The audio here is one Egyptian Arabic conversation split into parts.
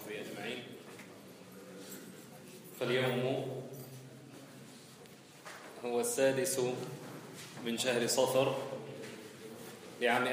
وصحبه أجمعين فاليوم هو السادس من شهر صفر لعام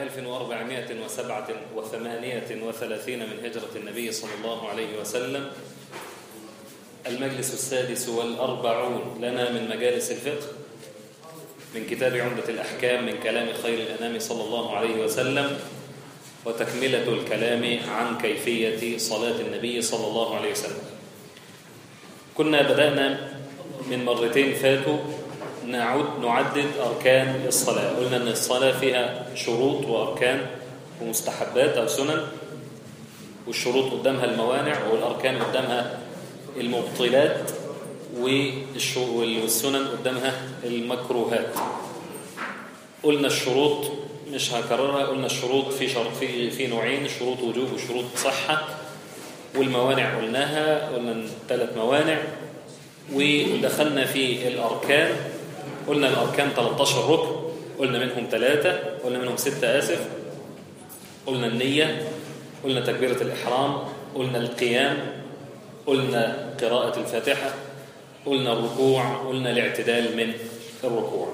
1438 من هجرة النبي صلى الله عليه وسلم المجلس السادس والأربعون لنا من مجالس الفقه من كتاب عمدة الأحكام من كلام خير الأنام صلى الله عليه وسلم وتكملة الكلام عن كيفية صلاة النبي صلى الله عليه وسلم كنا بدأنا من مرتين فاتوا نعد نعدد أركان الصلاة قلنا أن الصلاة فيها شروط وأركان ومستحبات أو سنن والشروط قدامها الموانع والأركان قدامها المبطلات والسنن قدامها المكروهات قلنا الشروط مش هكررها قلنا الشروط في شرط في في نوعين شروط وجوب وشروط صحة والموانع قلناها قلنا ثلاث موانع ودخلنا في الأركان قلنا الأركان 13 ركن قلنا منهم ثلاثة قلنا منهم ستة آسف قلنا النية قلنا تكبيرة الإحرام قلنا القيام قلنا قراءة الفاتحة قلنا الركوع قلنا الاعتدال من الركوع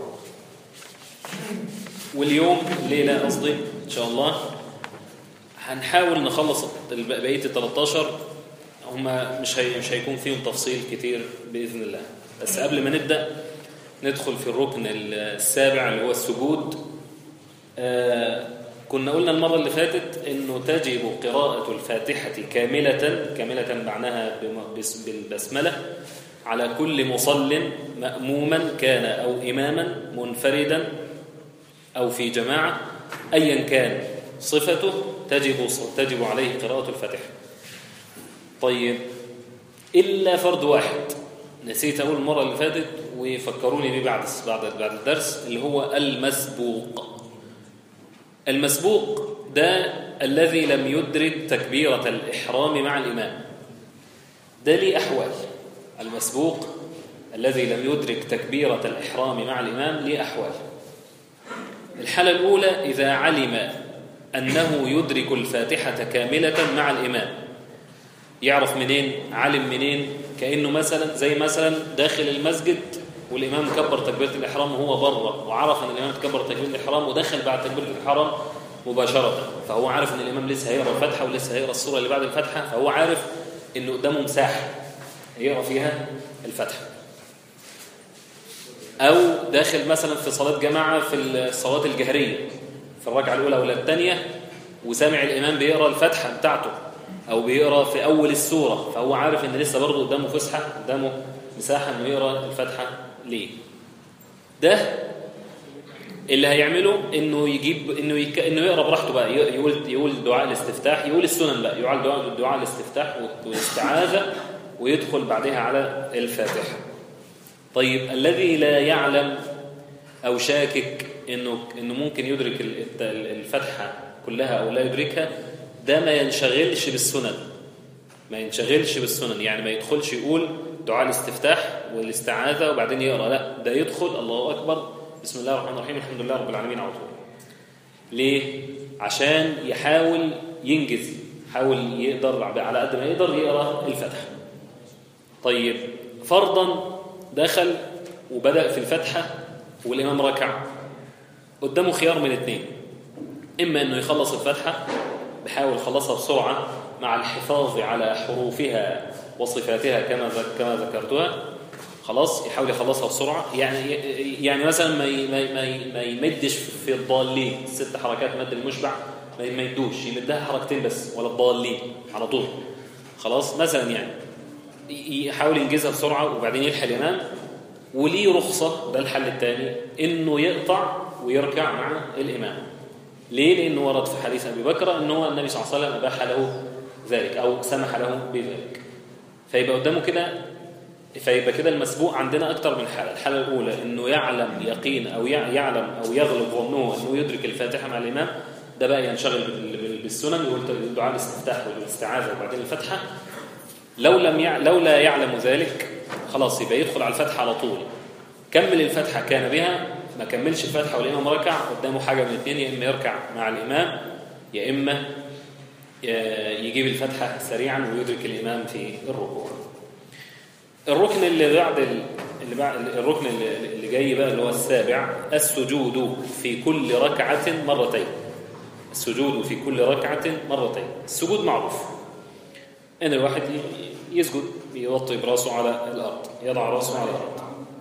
واليوم الليلة قصدي إن شاء الله هنحاول نخلص بقية ال 13 هما مش هي مش هيكون فيهم تفصيل كتير بإذن الله بس قبل ما نبدأ ندخل في الركن السابع اللي هو السجود آه كنا قلنا المرة اللي فاتت انه تجب قراءة الفاتحة كاملة كاملة معناها بالبسملة على كل مصل مأموما كان أو إماما منفردا أو في جماعة أيا كان صفته تجب تجب عليه قراءة الفاتحة طيب إلا فرد واحد نسيت أقول المرة اللي فاتت وفكروني بيه بعد بعد بعد الدرس اللي هو المسبوق المسبوق ده الذي لم يدرك تكبيرة الإحرام مع الإمام ده ليه أحوال المسبوق الذي لم يدرك تكبيرة الإحرام مع الإمام ليه أحوال الحالة الأولى إذا علم أنه يدرك الفاتحة كاملة مع الإمام يعرف منين علم منين كأنه مثلا زي مثلا داخل المسجد والإمام كبر تكبيرة الإحرام وهو بره وعرف أن الإمام تكبر تكبيرة الإحرام ودخل بعد تكبيرة الإحرام مباشرة فهو عارف أن الإمام لسه هيقرأ الفاتحة ولسه هيقرأ السورة اللي بعد الفاتحة فهو عارف أنه قدامه مساحة يقرأ فيها الفاتحة أو داخل مثلا في صلاة جماعة في الصلاة الجهرية في الركعة الأولى ولا الثانية وسامع الإمام بيقرأ الفاتحة بتاعته أو بيقرأ في أول السورة فهو عارف أن لسه برضه قدامه فسحة قدامه مساحة أنه يقرأ الفاتحة ليه ده اللي هيعمله انه يجيب انه يك... انه يقرا براحته بقى يقول يقول دعاء الاستفتاح يقول السنن بقى يقول دعاء دعاء الاستفتاح والاستعاذه ويدخل بعدها على الفاتحه طيب الذي لا يعلم او شاكك انه انه ممكن يدرك الفتحه كلها او لا يدركها ده ما ينشغلش بالسنن ما ينشغلش بالسنن يعني ما يدخلش يقول دعاء الاستفتاح والاستعاذة وبعدين يقرأ لا ده يدخل الله أكبر بسم الله الرحمن الرحيم الحمد لله رب العالمين على طول ليه؟ عشان يحاول ينجز يحاول يقدر على قد ما يقدر يقرأ الفتحة طيب فرضا دخل وبدأ في الفتحة والإمام ركع قدامه خيار من اثنين إما أنه يخلص الفتحة بحاول يخلصها بسرعة مع الحفاظ على حروفها وصفاتها كما كما ذكرتها خلاص يحاول يخلصها بسرعه يعني يعني مثلا ما ما ما يمدش في الضالين ست حركات مد المشبع ما يمدوش يمدها حركتين بس ولا الضالين على طول خلاص مثلا يعني يحاول ينجزها بسرعه وبعدين يلحق الامام وليه رخصه ده الحل الثاني انه يقطع ويركع مع الامام ليه لانه ورد في حديث ابي بكر ان هو النبي صلى الله عليه وسلم اباح له ذلك او سمح له بذلك فيبقى قدامه كده فيبقى كده المسبوق عندنا أكتر من حالة الحالة الأولى أنه يعلم يقين أو يعلم أو يغلب ظنه أنه يدرك الفاتحة مع الإمام ده بقى ينشغل بالسنن يقول دعاء الاستفتاح والاستعاذة وبعدين الفتحة لو لم يع... لو لا يعلم ذلك خلاص يبقى يدخل على الفتحة على طول كمل الفتحة كان بها ما كملش الفتحة والإمام ركع قدامه حاجة من الاثنين يا إما يركع مع الإمام يا إما يجيب الفتحة سريعا ويدرك الإمام في الركوع الركن اللي بعد اللي بعد الركن اللي جاي بقى اللي هو السابع السجود في كل ركعة مرتين السجود في كل ركعة مرتين السجود معروف ان الواحد يسجد يوطي براسه على الارض يضع راسه على الارض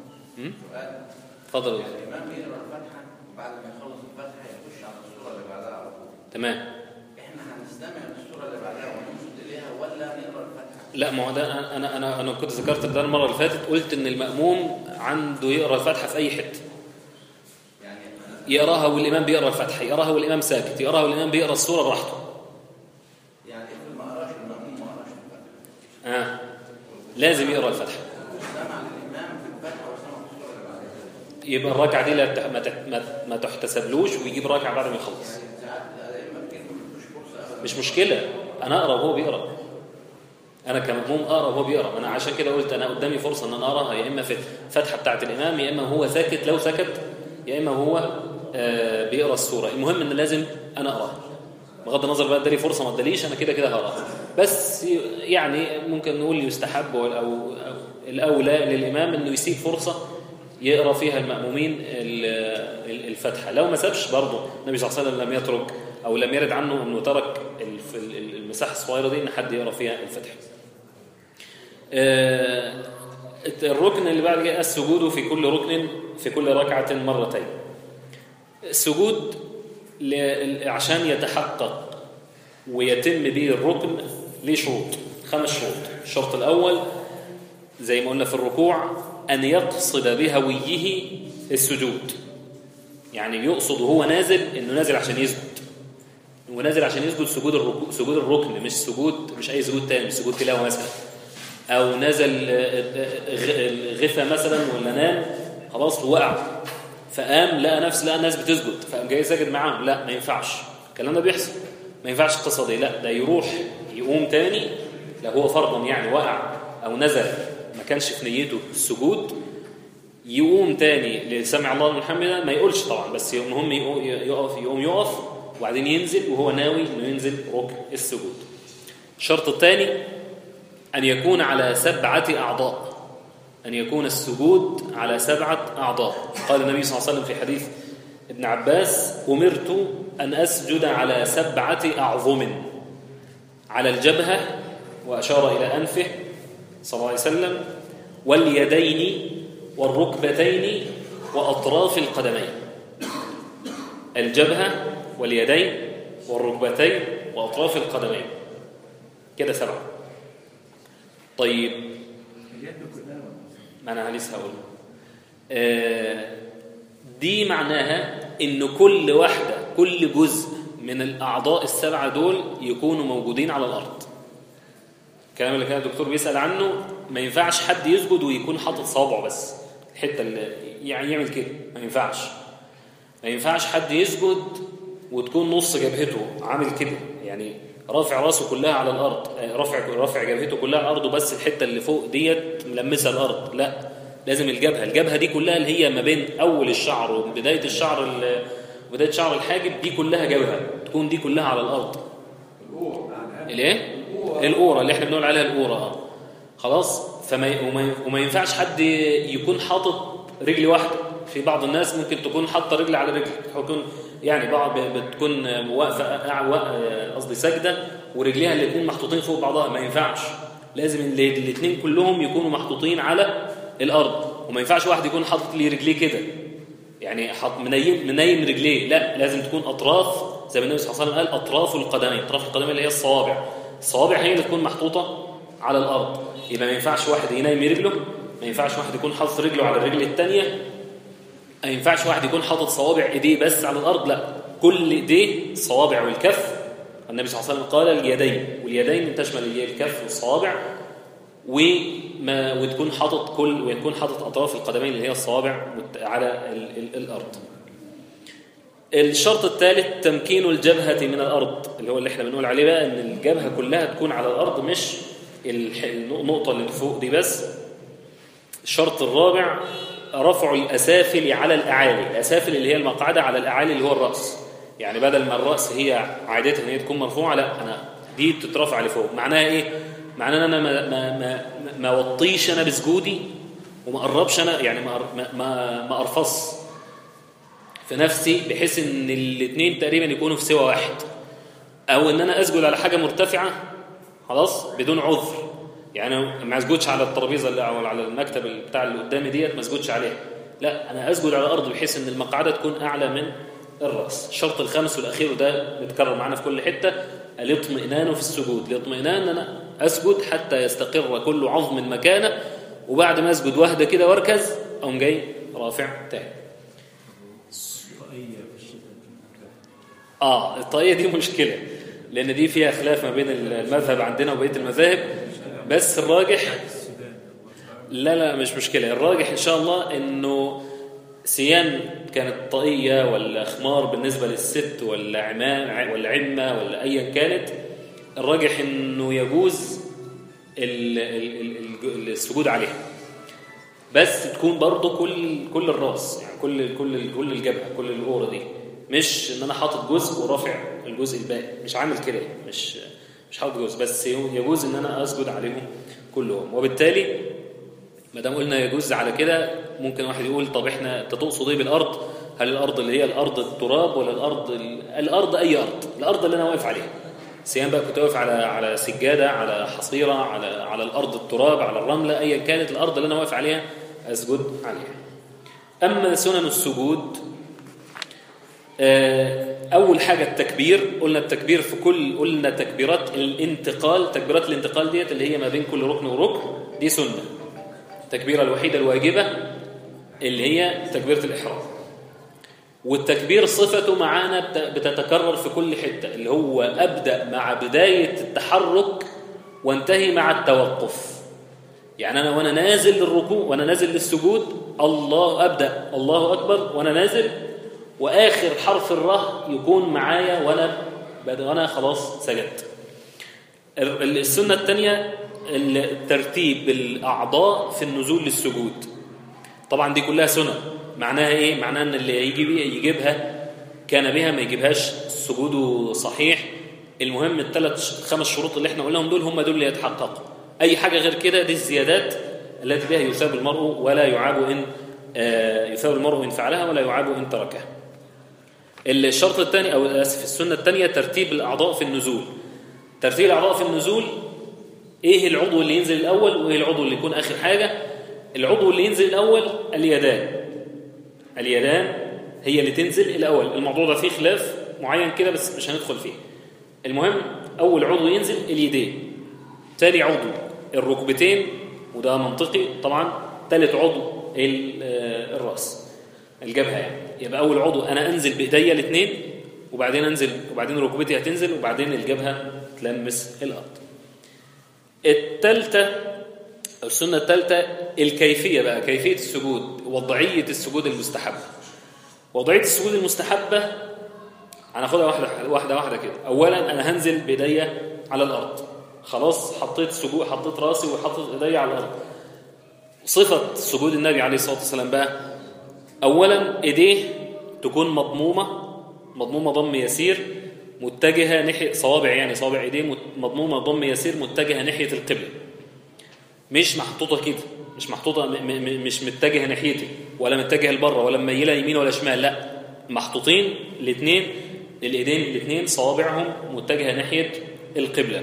تفضل الامام يقرا الفاتحه وبعد ما يخلص الفاتحه يخش على السوره اللي بعدها على طول تمام احنا هنستمع للسوره اللي بعدها وننصت اليها ولا نقرا الفاتحه لا ما هو ده انا انا انا كنت ذكرت ده المره اللي فاتت قلت ان الماموم عنده يقرا الفاتحه في اي حته يعني يقراها والامام بيقرا الفاتحه يقراها والامام ساكت يقراها والامام بيقرا السوره براحته يعني افرض ما قراش المأموم ما قراش الفاتحه اه لازم يقرا الفاتحه سمع للامام في الفاتحه وسمع في السوره اللي بعدها يبقى الركعه دي لا تح- ما تح- ما- ما تحتسبلوش ويجيب ركعه بعد ما يخلص ساعات الائمه كتير ما بيدوش فرصه ابدا مش مشكله انا اقرا وهو بيقرا انا كمأموم اقرا وهو بيقرا انا عشان كده قلت انا قدامي فرصه ان انا اقراها يا اما في الفتحه بتاعه الامام يا اما هو ساكت لو سكت يا اما هو آه، بيقرا السوره المهم ان لازم انا اقراها بغض النظر بقى ادالي فرصه ما اداليش انا كده كده هقراها بس يعني ممكن نقول يستحب او أو الاولى للامام انه يسيب فرصه يقرا فيها المأمومين ال- ال- الفاتحه لو ما سابش برضه النبي صلى الله عليه وسلم لم يترك او لم يرد عنه انه ترك الف- ال- المساحه الصغيره دي ان حد يقرا فيها الفاتحه آه، الركن اللي بعد كده السجود في كل ركن في كل ركعه مرتين السجود ل- عشان يتحقق ويتم به الركن ليه شروط خمس شروط الشرط الأول زي ما قلنا في الركوع أن يقصد بهويه السجود يعني يقصد وهو نازل إنه نازل عشان يسجد هو نازل عشان يسجد سجود الركوع سجود الركن مش سجود مش أي سجود تاني مش سجود تلاوة مثلا أو نزل آه، آه، غ- غثى مثلا ولا نام خلاص وقع فقام لقى نفس لقى الناس بتسجد فقام جاي ساجد معاهم لا ما ينفعش الكلام ده بيحصل ما ينفعش القصه دي لا ده يروح يقوم تاني لا هو فرضا يعني وقع او نزل ما كانش في نيته السجود يقوم تاني لسمع الله لمن حمده ما يقولش طبعا بس المهم يقو- يقف يقوم يقف وبعدين ينزل وهو ناوي انه ينزل ركن السجود الشرط الثاني ان يكون على سبعه اعضاء أن يكون السجود على سبعة أعضاء قال النبي صلى الله عليه وسلم في حديث ابن عباس أمرت أن أسجد على سبعة أعظم على الجبهة وأشار إلى أنفه صلى الله عليه وسلم واليدين والركبتين وأطراف القدمين الجبهة واليدين والركبتين وأطراف القدمين كده سبعة طيب ما انا لسه هقول آه، دي معناها ان كل واحده كل جزء من الاعضاء السبعه دول يكونوا موجودين على الارض الكلام اللي كان الدكتور بيسال عنه ما ينفعش حد يسجد ويكون حاطط صوابعه بس الحته اللي يعني يعمل كده ما ينفعش ما ينفعش حد يسجد وتكون نص جبهته عامل كده يعني رافع راسه كلها على الارض آه، رافع رافع جبهته كلها على الارض وبس الحته اللي فوق ديت ملمسه الارض لا لازم الجبهه الجبهه دي كلها اللي هي ما بين اول الشعر وبدايه الشعر ال- بدايه شعر الحاجب دي كلها جبهه تكون دي كلها على الارض الايه القوره اللي احنا بنقول عليها القوره اه خلاص فما وما, وما ينفعش حد يكون حاطط رجل واحده في بعض الناس ممكن تكون حاطه رجل على رجل يكون يعني بعض بتكون واقفه قاع- قصدي ساجده ورجليها الاثنين محطوطين فوق بعضها ما ينفعش لازم الاثنين كلهم يكونوا محطوطين على الارض وما ينفعش واحد يكون حاطط لي رجليه كده يعني حط منيم منيم رجليه لا لازم تكون اطراف زي ما النبي صلى الله عليه وسلم قال اطراف القدمين اطراف القدمين اللي هي الصوابع الصوابع هي اللي تكون محطوطه على الارض يبقى ما ينفعش واحد ينيم رجله ما ينفعش واحد يكون حاطط رجله على الرجل الثانيه ما ينفعش واحد يكون حاطط صوابع ايديه بس على الارض لا كل ايديه الصوابع والكف النبي صلى الله عليه وسلم قال اليدين واليدين تشمل الكف والصوابع وما وتكون حاطط كل ويكون حاطط اطراف القدمين اللي هي الصوابع مت- على ال ال الارض الشرط الثالث تمكين الجبهة من الأرض اللي هو اللي احنا بنقول عليه بقى ان الجبهة كلها تكون على الأرض مش الح- النقطة اللي فوق دي بس الشرط الرابع رفع الأسافل على الأعالي الأسافل اللي هي المقعدة على الأعالي اللي هو الرأس يعني بدل ما الرأس هي عادتها ان هي تكون مرفوعة لا أنا دي بتترفع لفوق معناها ايه معناها ان انا ما ما ما, ما وطيش انا بسجودي وما قربش انا يعني ما ما ما, ما ارفص في نفسي بحيث ان الاثنين تقريبا يكونوا في سوى واحد او ان انا اسجد على حاجه مرتفعه خلاص بدون عذر يعني ما اسجدش على الترابيزه اللي او على المكتب بتاع اللي قدامي ديت ما اسجدش عليها لا انا اسجد على الارض بحيث ان المقعده تكون اعلى من الراس الشرط الخامس والاخير وده بيتكرر معانا في كل حته الاطمئنان في السجود الاطمئنان ان انا اسجد حتى يستقر كل عظم مكانه وبعد ما اسجد واحده كده واركز اقوم جاي رافع تاني اه الطاقيه دي مشكله لان دي فيها خلاف ما بين المذهب عندنا وبقيه المذاهب بس الراجح لا لا مش مشكله الراجح ان شاء الله انه سيان كانت طاقيه ولا خمار بالنسبه للست ولا عمام ولا عمه ولا ايا كانت الراجح انه يجوز ال- ال- ال- السجود عليها بس تكون برضه كل كل الراس يعني كل كل كل الجبهه كل القوره دي مش ان انا حاطط جزء ورافع الجزء الباقي مش عامل كده مش مش حاطط جزء بس يجوز ان انا اسجد عليهم كلهم وبالتالي ما دام قلنا يجوز على كده ممكن واحد يقول طب احنا انت تقصد ايه بالارض هل الارض اللي هي الارض التراب ولا الارض ال- الارض اي ارض الارض اللي انا واقف عليها سيان بقى كنت واقف على على سجاده على حصيره على على الارض التراب على الرمله ايا كانت الارض اللي انا واقف عليها اسجد عليها اما سنن السجود آه، اول حاجه التكبير قلنا التكبير في كل قلنا تكبيرات الانتقال تكبيرات الانتقال ديت اللي هي ما بين كل ركن وركن دي سنه التكبيره الوحيده الواجبه اللي هي تكبيره الاحرام والتكبير صفته معانا بت- بتتكرر في كل حته اللي هو ابدا مع بدايه التحرك وانتهي مع التوقف يعني انا وانا نازل للركوع وانا نازل للسجود الله ابدا الله اكبر وانا نازل واخر حرف الره يكون معايا وانا بد- وانا خلاص سجدت ال- ال- السنه الثانيه ترتيب الاعضاء في النزول للسجود طبعا دي كلها سنن معناها ايه معناها ان اللي يجي بي- يجيبها كان بها ما يجيبهاش سجوده صحيح المهم الثلاث خمس شروط اللي احنا قلناهم دول هم دول اللي يتحققوا اي حاجه غير كده دي الزيادات التي بها يثاب المرء ولا يعاب ان آه، يثاب المرء ان فعلها ولا يعاب ان تركها الشرط الثاني او اسف السنه الثانيه ترتيب الاعضاء في النزول ترتيب الاعضاء في النزول ايه العضو اللي ينزل الاول وايه العضو اللي يكون اخر حاجه العضو اللي ينزل الاول اليدان اليدان هي اللي تنزل الاول الموضوع ده فيه خلاف معين كده بس مش هندخل فيه المهم اول عضو ينزل اليدين تاني عضو الركبتين وده منطقي طبعا ثالث عضو ال- آه، الراس الجبهه يعني يبقى اول عضو انا انزل بايديا الاثنين وبعدين انزل وبعدين ركبتي هتنزل وبعدين الجبهه تلمس الارض الثالثه أو السنه الثالثه الكيفيه بقى كيفيه السجود وضعيه السجود المستحبه وضعيه السجود المستحبه هناخدها واحده واحده واحده كده اولا انا هنزل بايديا على الارض خلاص حطيت سجود حطيت راسي وحطيت ايديا على الارض صفه سجود النبي عليه الصلاه والسلام بقى اولا ايديه تكون مضمومه مضمومه ضم يسير متجهه ناحيه صوابع يعني صوابع ايديه مت- مضمومه ضم يسير متجهه ناحيه القبله مش محطوطه كده مش محطوطه م م مش متجهه ناحيتي ولا متجهه لبره ولا مميله يمين ولا شمال لا محطوطين الاثنين الايدين الاثنين صوابعهم متجهه ناحيه القبله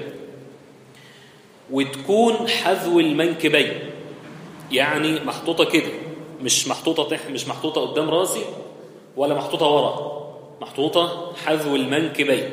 وتكون حذو المنكبين يعني محطوطه كده مش محطوطه تحت مش محطوطه قدام راسي ولا محطوطه ورا محطوطه حذو المنكبين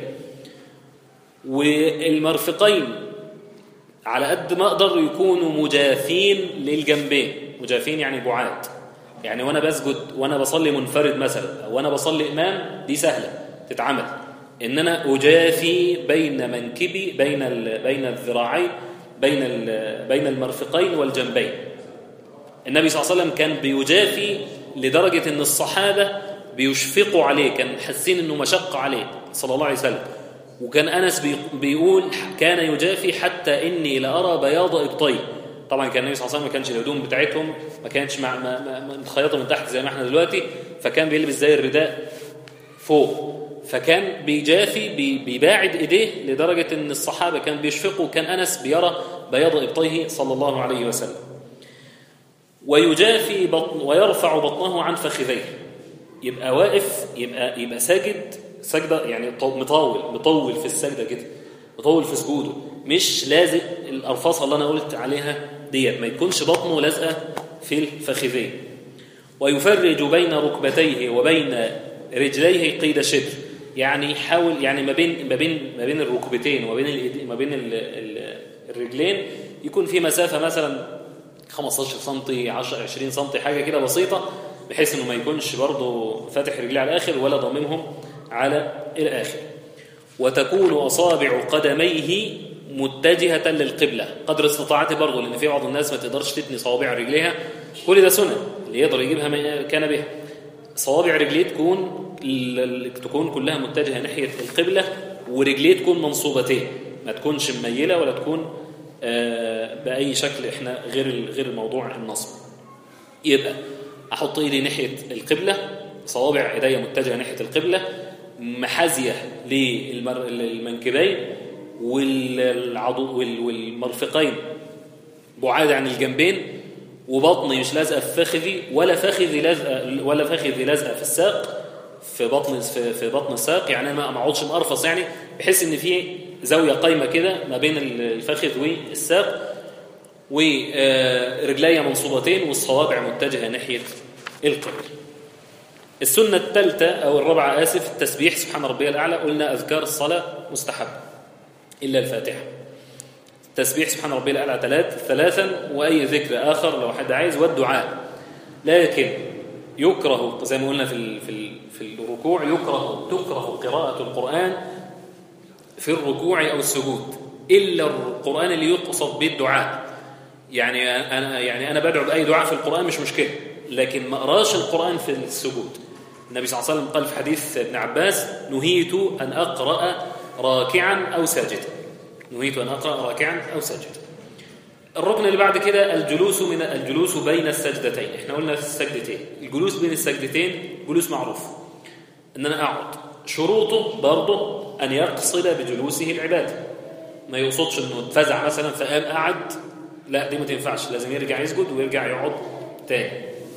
والمرفقين على قد ما اقدر يكونوا مجافين للجنبين مجافين يعني بعاد يعني وانا بسجد وانا بصلي منفرد مثلا او وانا بصلي امام دي سهله تتعمل ان انا اجافي بين منكبي بين ال- بين الذراعين بين ال- بين المرفقين والجنبين النبي صلى الله عليه وسلم كان بيجافي لدرجه ان الصحابه بيشفقوا عليه كان حاسين انه مشقه عليه صلى الله عليه وسلم وكان انس بي- بيقول كان يجافي حتى اني لارى بياض ابطيه طبعا كان النبي صلى الله عليه وسلم ما كانش الهدوم بتاعتهم ما كانتش مع ما- ما- ما- متخيطه من تحت زي ما احنا دلوقتي فكان بيلبس زي الرداء فوق فكان بيجافي بي- بيباعد ايديه لدرجه ان الصحابه كان بيشفقوا كان انس بيرى بياض ابطيه صلى الله عليه وسلم ويجافي بطن ويرفع بطنه عن فخذيه يبقى واقف يبقى يبقى ساجد سجده يعني طو- مطول مطول في السجده كده مطول في سجوده مش لازق الارفاصه اللي انا قلت عليها ديت ما يكونش بطنه لازقه في الفخذين ويفرج بين ركبتيه وبين رجليه قيد شبر يعني يحاول يعني ما بين ما بين ما بين الركبتين وما بين الإيد- ما بين ال- ال- الرجلين يكون في مسافه مثلا 15 سم 10 20 سم حاجه كده بسيطه بحيث انه ما يكونش برضه فاتح رجليه على الاخر ولا ضاممهم على الاخر وتكون اصابع قدميه متجهه للقبله قدر استطاعته برضه لان في بعض الناس ما تقدرش تتني صوابع رجليها كل ده سنه اللي يقدر يجيبها ما كان بها صوابع رجليه تكون ال- ال- تكون كلها متجهه ناحيه القبله ورجليه تكون منصوبتين ما تكونش مميله ولا تكون آه، باي شكل احنا غير ال- غير الموضوع النصب يبقى احط ايدي ناحيه القبله صوابع ايديا متجهه ناحيه القبله محاذيه للمر- للمنكبين والعضو وال- والمرفقين بعاد عن الجنبين وبطني مش لازقه في فخذي ولا فخذي لازقه ولا فخذي لازقه في الساق في بطن في, في بطن الساق يعني انا ما اقعدش مقرفص يعني بحيث ان في زاويه قايمه كده ما بين الفخذ والساق ورجلي منصوبتين والصوابع متجهه ناحيه القبل السنه الثالثه او الرابعه اسف التسبيح سبحان ربي الاعلى قلنا اذكار الصلاه مستحب الا الفاتحه تسبيح سبحان ربي الأعلى ثلاث ثلاثا وأي ذكر آخر لو حد عايز والدعاء لكن يكره زي ما قلنا في ال- في ال- في الركوع يكره تكره قراءة القرآن في الركوع أو السجود إلا القرآن اللي يقصد به الدعاء يعني أنا يعني أنا بدعو بأي دعاء في القرآن مش مشكلة لكن ما أقراش القرآن في السجود النبي صلى الله عليه وسلم قال في حديث ابن عباس نهيت أن أقرأ راكعا أو ساجدا نهيت أن أقرأ راكعا أو ساجدا الركن اللي بعد كده الجلوس من الجلوس بين السجدتين احنا قلنا في السجدتين الجلوس بين السجدتين جلوس معروف ان انا اقعد شروطه برضه ان يقصد بجلوسه العباده ما يقصدش انه اتفزع مثلا فقام قعد لا دي ما تنفعش لازم يرجع يسجد ويرجع يقعد تاني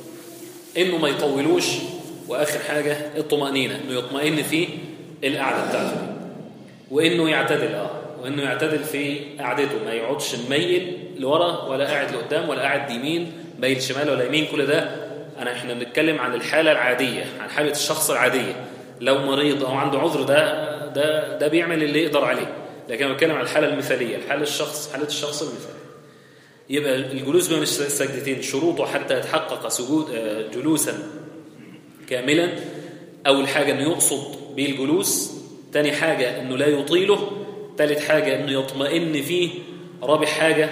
انه ما يطولوش واخر حاجه الطمانينه انه يطمئن في القعده بتاعته دي. وانه يعتدل اه وانه يعتدل في قعدته ما يقعدش مميل لورا ولا قاعد لقدام ولا قاعد يمين ميل شمال ولا يمين كل ده انا احنا بنتكلم عن الحاله العاديه عن حاله الشخص العاديه لو مريض او عنده عذر ده ده ده بيعمل اللي يقدر عليه لكن انا بتكلم عن الحاله المثاليه الحاله الشخص حاله الشخص المثالي يبقى الجلوس بين السجدتين شروطه حتى يتحقق سجود آه، جلوسا كاملا أول حاجة أنه يقصد به الجلوس تاني حاجة أنه لا يطيله تالت حاجة أنه يطمئن فيه رابع حاجة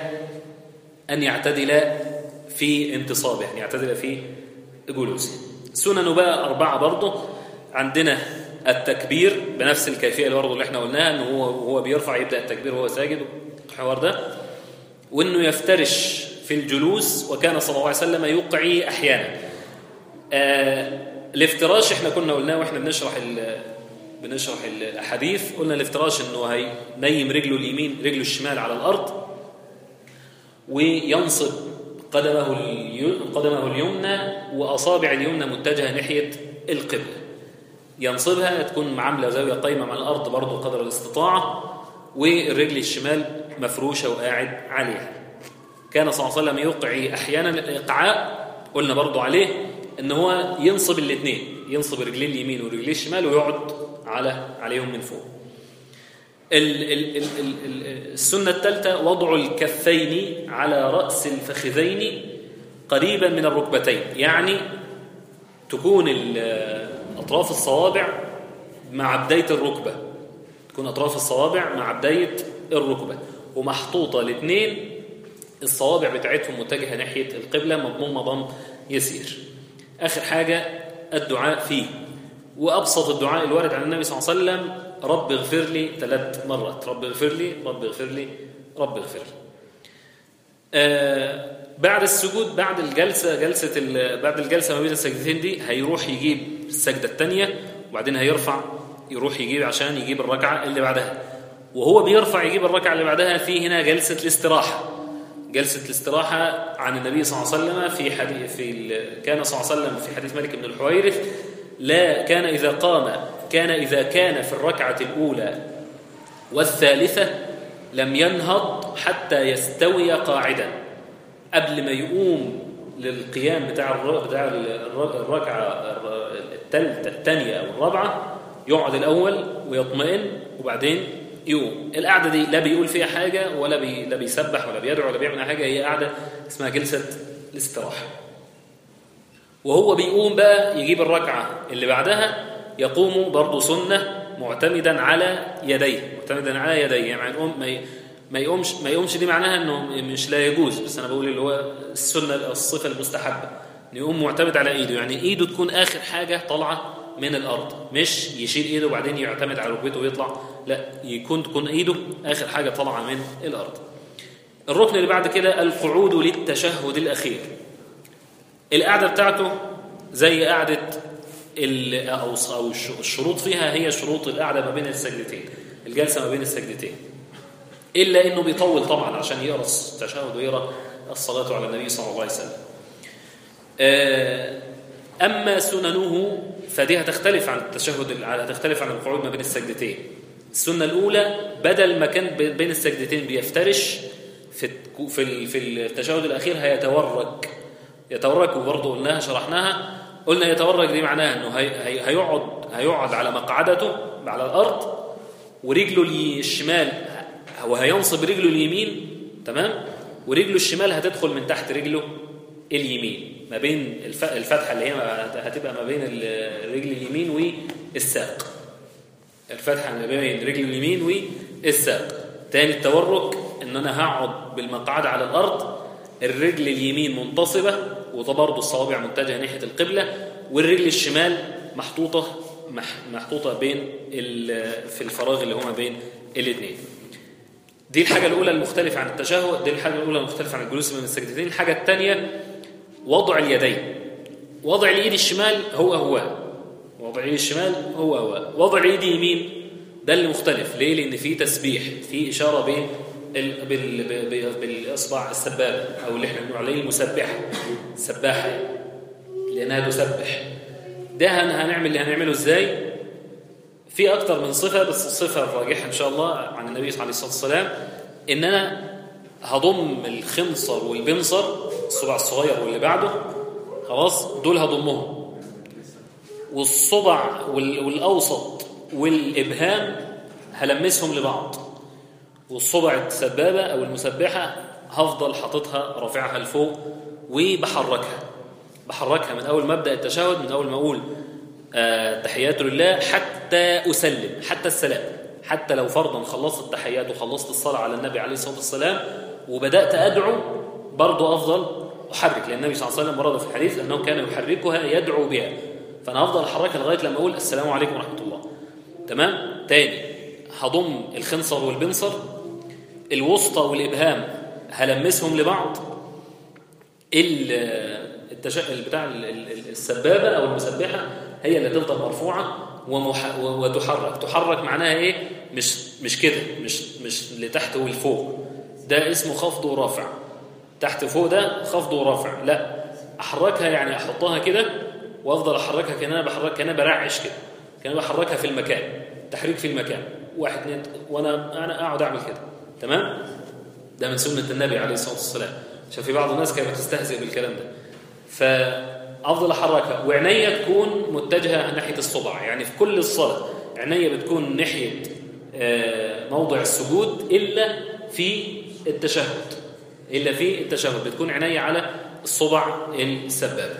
أن يعتدل في انتصابه يعني يعتدل في جلوسه سنن بقى أربعة برضه عندنا التكبير بنفس الكيفية اللي برضه اللي احنا قلناها أنه هو وهو بيرفع يبدأ التكبير وهو ساجد الحوار ده وأنه يفترش في الجلوس وكان صلى الله عليه وسلم يقعي أحيانا آه الافتراش احنا كنا قلناه واحنا بنشرح ال بنشرح ال- الاحاديث قلنا الافتراش انه هينيم رجله اليمين رجله الشمال على الارض وينصب قدمه الي- قدمه اليمنى واصابع اليمنى متجهه ناحيه القبله ينصبها تكون عامله زاويه قايمه مع الارض برضه قدر الاستطاعه والرجل الشمال مفروشه وقاعد عليها كان صلى الله عليه وسلم يقعي احيانا الايقاعاء قلنا برضو عليه ان هو ينصب الاثنين ينصب رجليه اليمين ورجليه الشمال ويقعد على عليهم من فوق ال ال ال ال ال السنة الثالثة وضع الكفين على رأس الفخذين قريبا من الركبتين يعني تكون ال- أطراف الصوابع مع بداية الركبة تكون أطراف الصوابع مع بداية الركبة ومحطوطة الاثنين الصوابع بتاعتهم متجهة ناحية القبلة مضمومة ضم يسير آخر حاجة الدعاء فيه وأبسط الدعاء الوارد عن النبي صلى الله عليه وسلم رب اغفر لي ثلاث مرات رب اغفر لي رب اغفر لي رب اغفر لي آه بعد السجود بعد الجلسة جلسة ال- بعد الجلسة ما بين السجدتين دي هيروح يجيب السجدة الثانية وبعدين هيرفع يروح يجيب عشان يجيب الركعة اللي بعدها وهو بيرفع يجيب الركعة اللي بعدها في هنا جلسة الاستراحة جلسة الاستراحة عن النبي صلى الله عليه وسلم في حديث في ال- كان صلى الله عليه وسلم في حديث مالك بن الحويرث لا كان إذا قام كان إذا كان في الركعة الأولى والثالثة لم ينهض حتى يستوي قاعدا قبل ما يقوم للقيام بتاع الر- بتاع الر- الركعة الر- الثالثة الثانية أو الرابعة يقعد الأول ويطمئن وبعدين يقوم القعدة دي لا بيقول فيها حاجة ولا بي لا بيسبح ولا بيدعو ولا بيعمل حاجة هي قعدة اسمها جلسة الاستراحة وهو بيقوم بقى يجيب الركعة اللي بعدها يقوم برضه سنة معتمدا على يديه معتمدا على يديه يعني يقوم ما ي- ما يقومش ما يقومش دي معناها انه مش لا يجوز بس انا بقول اللي هو السنه الصفه المستحبه انه يقوم معتمد على ايده يعني ايده تكون اخر حاجه طالعه من الارض مش يشيل ايده وبعدين يعتمد على ركبته ويطلع لا يكون تكون ايده اخر حاجه طالعه من الارض الركن اللي بعد كده القعود للتشهد الاخير القعده بتاعته زي قعده ال- او او الش- الشروط فيها هي شروط القعده ما بين السجدتين الجلسه ما بين السجدتين الا انه بيطول طبعا عشان يقرا التشهد ويقرا الصلاه على النبي صلى الله عليه وسلم آه، اما سننه فدي هتختلف عن التشهد ال- هتختلف عن القعود ما بين السجدتين السنه الاولى بدل ما كان بي- بين السجدتين بيفترش في التكو- في ال- في التشهد الاخير هيتورك يتورك وبرضه قلناها شرحناها قلنا يتورك دي معناها انه هي هي هيقعد هيقعد على مقعدته على الارض ورجله الي- الشمال هو هينصب رجله اليمين تمام ورجله الشمال هتدخل من تحت رجله اليمين ما بين الف- الفتحه اللي هي هتبقى ما بين ال- الرجل اليمين والساق الفتحه ما بين رجل اليمين والساق تاني التورك ان انا هقعد بالمقعد على الارض الرجل اليمين منتصبه وده برضه الصوابع متجهه ناحيه القبله والرجل الشمال محطوطه مح- محطوطه بين ال- في الفراغ اللي هما بين الاثنين دي الحاجة الأولى المختلفة عن التشهد دي الحاجة الأولى المختلفة عن الجلوس بين السجدتين الحاجة الثانية وضع اليدين وضع اليد الشمال هو هو وضع اليد الشمال هو هو وضع اليد يمين ده اللي مختلف ليه؟ لأن في تسبيح في إشارة بين ال... بال... ب- ب- بالإصبع السبابة أو اللي احنا بنقول عليه المسبحة السباحة لأنها تسبح ده هن- هنعمل اللي هنعمله إزاي؟ في اكتر من صفه بس الصفه الراجحه ان شاء الله عن النبي عليه الصلاه والسلام ان انا هضم الخنصر والبنصر الصبع الصغير واللي بعده خلاص دول هضمهم والصبع وال- والاوسط والابهام هلمسهم لبعض والصبع السبابه او المسبحه هفضل حاططها رافعها لفوق وبحركها بحركها من اول ما ابدا التشهد من اول ما اقول آه، تحيات لله حتى اسلم حتى السلام حتى لو فرضا خلصت التحيات وخلصت الصلاه على النبي عليه الصلاه والسلام وبدات ادعو برضه افضل احرك لان النبي صلى الله عليه وسلم ورد في الحديث انه كان يحركها يدعو بها فانا هفضل احركها لغايه لما اقول السلام عليكم ورحمه الله تمام تاني هضم الخنصر والبنصر الوسطى والابهام هلمسهم لبعض ال- التش... بتاع ال- ال- السبابه او المسبحه هي اللي تفضل مرفوعه ومح... و- وتحرك تحرك معناها ايه مش مش كده مش مش لتحت ولفوق ده اسمه خفض ورافع تحت فوق ده خفض ورافع لا احركها يعني احطها كده وافضل احركها كان انا بحرك كان انا برعش كده كان انا بحركها في المكان تحريك في المكان واحد اتنين وانا انا اقعد اعمل كده تمام ده من سنة النبي عليه الصلاة والسلام عشان في بعض الناس كانت بتستهزئ بالكلام ده فأفضل أحركها وعينيا تكون متجهة ناحية الصبع يعني في كل الصلاة عينيا بتكون ناحية آه، موضع السجود إلا في التشهد إلا في التشهد بتكون عينيا على الصبع السبابة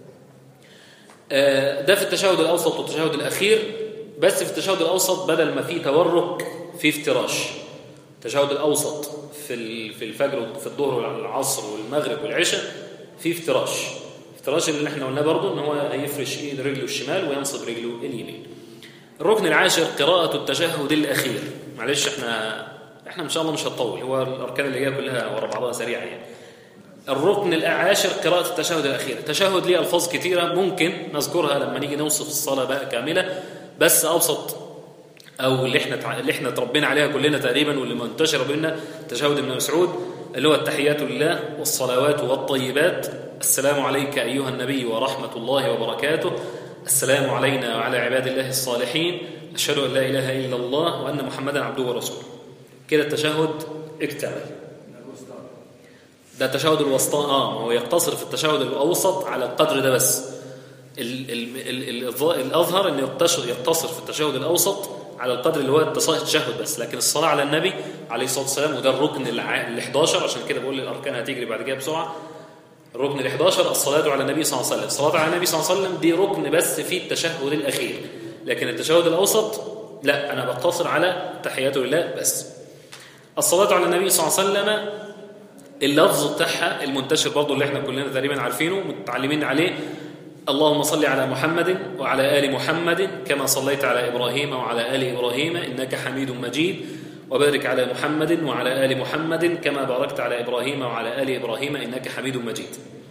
آه، ده في التشهد الأوسط والتشهد الأخير بس في التشهد الأوسط بدل ما فيه تورك في افتراش التشهد الأوسط في ال- في الفجر وفي الظهر والعصر والمغرب والعشاء في افتراش افتراش اللي احنا قلناه برضه ان هو هيفرش ايد رجله الشمال وينصب رجله اليمين الركن العاشر قراءة التشهد الأخير معلش احنا احنا ان شاء الله مش هنطول هو الاركان اللي جايه كلها ورا بعضها سريعه يعني الركن العاشر قراءة التشهد الأخير التشهد ليه ألفاظ كتيرة ممكن نذكرها لما نيجي نوصف الصلاة بقى كاملة بس أبسط او اللي احنا تع- اللي احنا اتربينا عليها كلنا تقريبا واللي منتشره بينا تشهد ابن مسعود اللي هو التحيات لله والصلوات والطيبات السلام عليك ايها النبي ورحمه الله وبركاته السلام علينا وعلى عباد الله الصالحين اشهد ان لا اله الا الله وان محمدا عبده ورسوله كده التشهد اكتمل ده التشهد الوسطى اه ما هو يقتصر في التشهد الاوسط على القدر ده بس ال ال ال ال الظ- الاظهر انه يقتصر يقتصر في التشهد الاوسط على القدر اللي هو التص- التشهد بس لكن الصلاه على النبي عليه الصلاه والسلام وده الركن الع- ال 11 عشان كده بقول الاركان هتجري بعد كده بسرعه الركن ال 11 الصلاه على النبي صلى الله عليه وسلم الصلاه على النبي صلى الله عليه وسلم دي ركن بس في التشهد الاخير لكن التشهد الاوسط لا انا بقتصر على تحياته لله بس الصلاه على النبي صلى الله عليه وسلم اللفظ بتاعها المنتشر برضو اللي احنا كلنا تقريبا عارفينه متعلمين عليه اللهم صل على محمد وعلى آل محمد كما صليت على إبراهيم وعلى آل إبراهيم إنك حميد مجيد وبارك على محمد وعلى آل محمد كما باركت على إبراهيم وعلى آل إبراهيم إنك حميد مجيد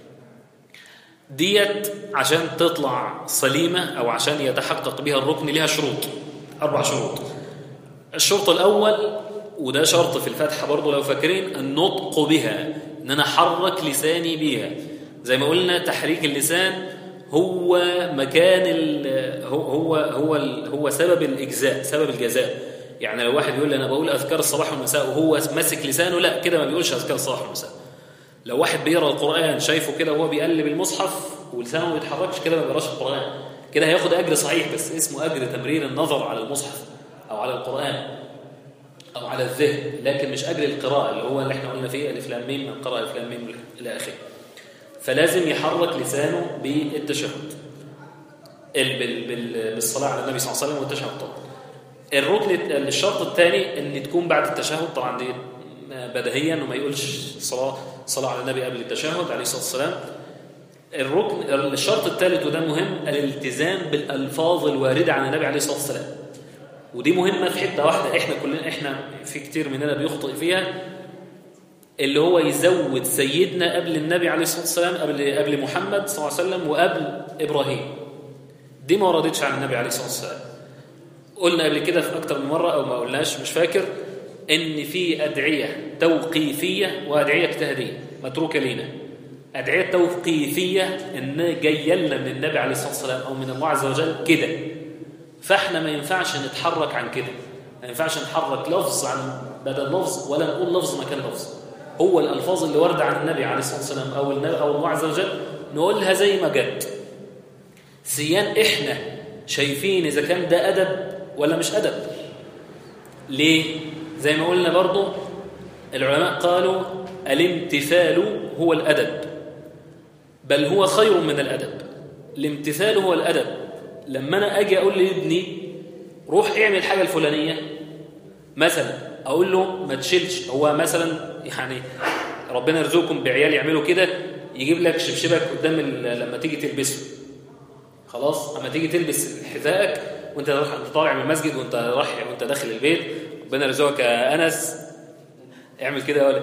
ديت عشان تطلع سليمة أو عشان يتحقق بها الركن لها شروط أربع شروط الشرط الأول وده شرط في الفتحة برضو لو فاكرين النطق بها إن أنا أحرك لساني بيها زي ما قلنا تحريك اللسان هو مكان ال هو هو هو, ال هو سبب الإجزاء سبب الجزاء يعني لو واحد يقول لي أنا بقول أذكار الصباح والمساء وهو ماسك لسانه لا كده ما بيقولش أذكار الصباح والمساء لو واحد بيقرا القرآن شايفه كده وهو بيقلب المصحف ولسانه ما بيتحركش كده ما بيقراش القرآن كده هياخد أجر صحيح بس اسمه أجر تمرير النظر على المصحف أو على القرآن أو على الذهن لكن مش أجر القراءة اللي هو اللي احنا قلنا فيه ألف لام ميم من قرأ ألف لام ميم إلى آخره فلازم يحرك لسانه بالتشهد ال- بال- بال- بالصلاة على النبي صلى الله عليه وسلم والتشهد طبعا الركن الشرط الثاني ان تكون بعد التشهد طبعا دي بديهيا انه ما يقولش صلاه صلاه على النبي قبل التشهد عليه الصلاه والسلام الركن الشرط الثالث وده مهم الالتزام بالالفاظ الوارده عن النبي عليه الصلاه والسلام ودي مهمه في حته واحده احنا كلنا احنا في كتير مننا بيخطئ فيها اللي هو يزود سيدنا قبل النبي عليه الصلاه والسلام قبل قبل محمد صلى الله عليه وسلم وقبل ابراهيم دي ما وردتش عن النبي عليه الصلاه والسلام قلنا قبل كده في اكتر من مره او ما قلناش مش فاكر ان في ادعيه توقيفيه وادعيه اجتهاديه متروكه لينا ادعيه توقيفيه ان جايه لنا من النبي عليه الصلاه والسلام او من الله عز وجل كده فاحنا ما ينفعش نتحرك عن كده ما ينفعش نحرك لفظ عن بدل لفظ ولا نقول لفظ مكان لفظ هو الالفاظ اللي وارده عن النبي عليه الصلاه والسلام او النبي او الله عز وجل نقولها زي ما جت سيان احنا شايفين اذا كان ده ادب ولا مش ادب ليه زي ما قلنا برضو العلماء قالوا الامتثال هو الادب بل هو خير من الادب الامتثال هو الادب لما انا اجي اقول لابني روح اعمل الحاجه الفلانيه مثلا اقول له ما تشيلش هو مثلا يعني ربنا يرزقكم بعيال يعملوا كده يجيب لك شبشبك قدام ال- لما تيجي تلبسه خلاص اما تيجي تلبس حذائك وانت رايح انت طالع من المسجد وانت رايح وانت داخل البيت ربنا يرزقك يا انس اعمل كده يا ولد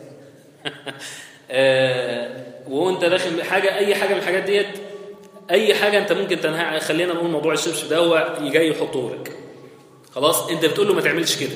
آه، وانت داخل حاجه اي حاجه من الحاجات ديت اي حاجه انت ممكن تنهى خلينا نقول موضوع الشبشب ده هو جاي يحطه لك خلاص انت بتقول له ما تعملش كده